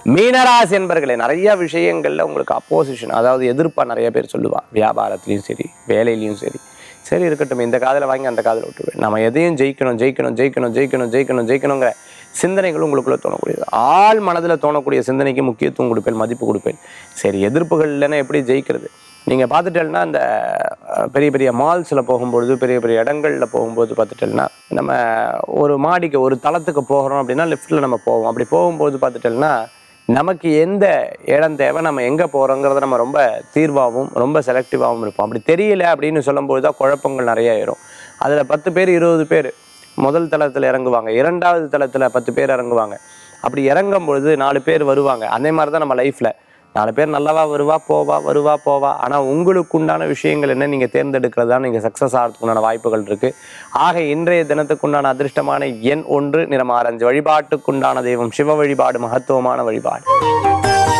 மீனராசி என்பர்களே நிறைய விஷயங்கள்ல உங்களுக்கு அப்போசிஷன் அதாவது எதிர்ப்பா நிறைய பேர் சொல்லுவா வியாபாரத்துலயும் சரி வேலையிலயும் சரி சரி இருக்கட்டும் இந்த காதில் வாங்கி அந்த காதில் விட்டுருவேன் நம்ம எதையும் ஜெயிக்கணும் ஜெயிக்கணும் ஜெயிக்கணும் ஜெயிக்கணும் ஜெயிக்கணும் ஜெயிக்கணுங்கிற சிந்தனைகள் உங்களுக்குள்ள தோணக்கூடியது ஆள் மனதில் தோணக்கூடிய சிந்தனைக்கு முக்கியத்துவம் கொடுப்பேன் மதிப்பு கொடுப்பேன் சரி எதிர்ப்புகள் இல்லைன்னா எப்படி ஜெயிக்கிறது நீங்கள் பார்த்துட்டேன்னா அந்த அஹ், பெரிய பெரிய மால்ஸில் போகும்பொழுது பெரிய பெரிய இடங்களில் போகும்போது பார்த்துட்டேன்னா நம்ம ஒரு மாடிக்கு ஒரு தளத்துக்கு போகிறோம் அப்படின்னா லிஃப்ட்டில் நம்ம போவோம் அப்படி போகும்போது பார்த்துட்டேன்னா நமக்கு எந்த இடம் தேவை நம்ம எங்கே போகிறோங்கிறத நம்ம ரொம்ப தீர்வாகவும் ரொம்ப செலக்டிவாகவும் இருப்போம் அப்படி தெரியல அப்படின்னு சொல்லும்போது தான் குழப்பங்கள் நிறைய ஆயிரும் அதில் பத்து பேர் இருபது பேர் முதல் தளத்தில் இறங்குவாங்க இரண்டாவது தளத்தில் பத்து பேர் இறங்குவாங்க அப்படி இறங்கும் பொழுது நாலு பேர் வருவாங்க அதே மாதிரி தான் நம்ம லைஃப்பில் நாலு பேர் நல்லவா வருவா போவா வருவா போவா ஆனால் உங்களுக்கு உண்டான விஷயங்கள் என்ன நீங்கள் தேர்ந்தெடுக்கிறதா நீங்கள் சக்ஸஸ் ஆகிறதுக்குண்டான வாய்ப்புகள் இருக்குது ஆக இன்றைய தினத்துக்குண்டான அதிர்ஷ்டமான எண் ஒன்று நிறம் ஆரஞ்சு வழிபாட்டுக்குண்டான தெய்வம் சிவ வழிபாடு மகத்துவமான வழிபாடு